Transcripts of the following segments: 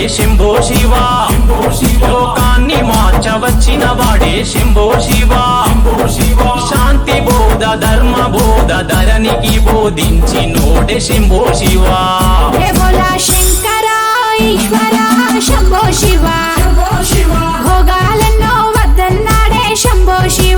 శంభో శివ లోకాన్ని మార్చవచ్చిన వాడే శంభో శివ శాంతి బోధ ధర్మ బోధ ధరణికి బోధించి నోడే శంభో శివ హే భోలా శంకర ఈశ్వర శంభో శివ భోగాలెన్నో వద్దన్నాడే శంభో శివ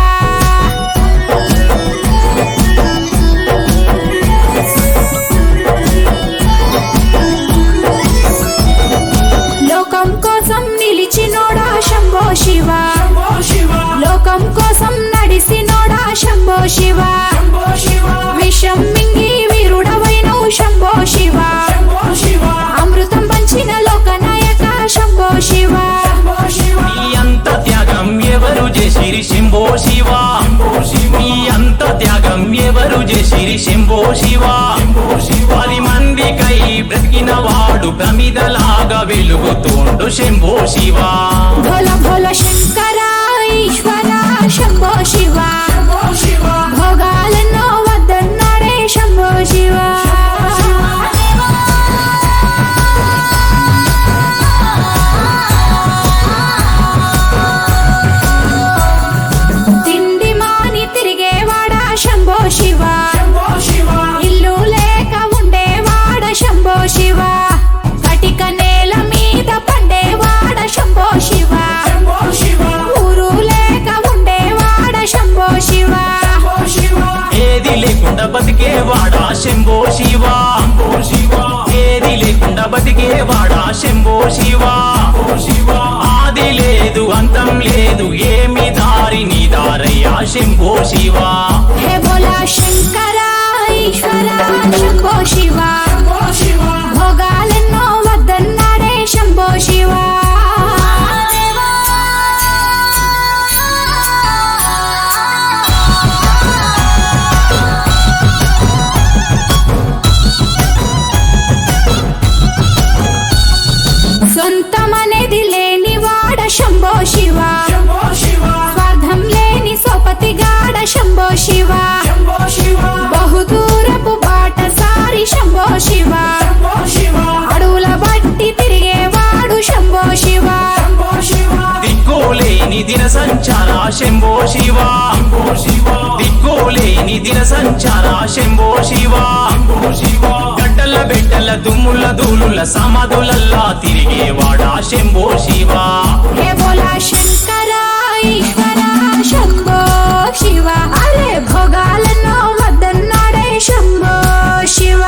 లోకం కోసం నిలిచినోడా శంభో శివ లోకం కోసం నడిసినోడా శంభో శివ విషం మింగి వీరుడవైనవు శంభో శివ అమృతం పంచిన లోకనాయక శంభో శివ ఈ అంత త్యాగం ఎవరు చేసిరి శంభో శివ ఈ అంత త్యాగం ఎవరు చేసిరి శంభో శివ పది మందికై బ్రతికిన వాడు ప్రమిదలాగా వెలుగుతోండు శంభో శివ భోల భోల శంకర ఈశ్వర శంభో శివ భోగాలెన్నో వద్దన్నాడే శంభో శివ తిండి మాని తిరిగేవాడా శంభో శివ ఇల్లు లేక ఉండేవాడ శంభో శివ కటిక నేల మీద పండేవాడ శంభో శివ ఊరు లేక ఉండేవాడ శంభో శివ ఏది లేకుండా బతికేవాడా శంభో శివ ఏది లేకుండా బతికేవాడా శంభో శివ ఆది లేదు అంతం లేదు ఏమి దారి నీ దారయ్యా శంభో శివ హే భోలా శంకర ఈశ్వర శంభో శివ భోగాలెన్నో వద్దన్నాడే శంభో శివ సొంతమనేది లేని వాడ శంభో శివ స్వార్థం లేని సోపతి గాడ శంభో శివ బహుదూరపు బాట సారి శంభో శివ అడవుల బట్టి తిరిగేవాడు శంభో శివ దిక్కులేని దిన సంచార శంభో శివ దిక్కులేని దిన సంచార శంభో శివ గడ్డల బెడ్డల దుమ్ముల దూలుల సమాధులల్లా తిరిగేవాడా శంభో శివ హే బోలా శంకర ఈశ్వర శంభో శివ అరే భోగాలన్నో వద్దన్నాడే శంభో శివ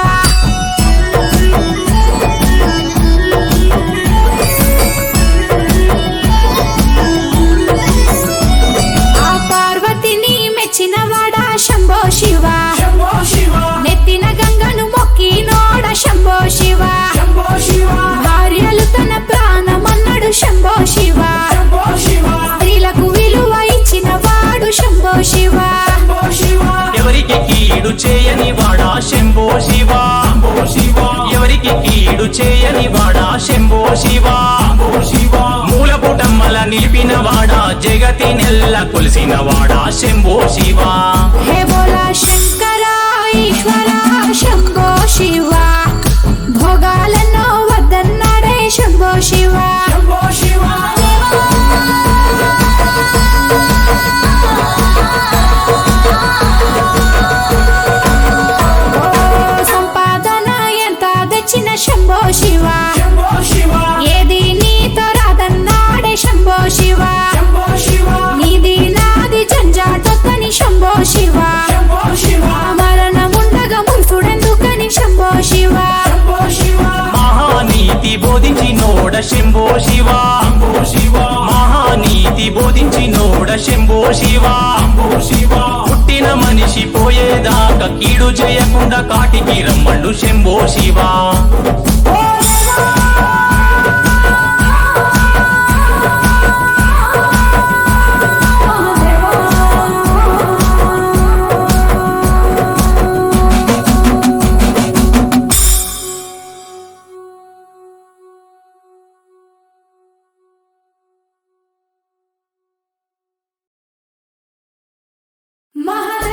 ఆ పార్వతిని మెచ్చినవాడా శంభో శివ నెత్తిన గంగను మొక్కినోడ శంభో శివ భార్యలు తన ప్రాణమన్నాడు శంభో శివ స్త్రీలకు విలువ ఇచ్చిన వాడు శంభో శివ ఎవరికి కీడు చేయని వాడా శంభో శివ ఎవరికి కీడు చేయని వాడా శంభో శివ మూలపుటమ్మల నిలిపిన వాడా జగతి నెల్ల కొలిసిన వాడా శంభో శివ హే బోలా శంకర ఈశ్వర శంభో శివ భోగాలన్నో వద్దన్నాడే శంభో శివ ఓ సంపాదన ఎంత తెచ్చిన శంభో శివ ఏది నీతో రాదన్నాడే శంభో శివ నీది నాది జంజాటొక్కని శంభో శివ మరణముండగా ముల్సుడెందుకని శంభో శివ మహానీతి బోధించి నోడ శంభో శివ మహానీతి బోధించి నోడ శంభో శివ పుట్టిన మనిషి పోయేదాకా కీడు చేయకుండా కాటికి రమ్మండు శంభో శివ మహా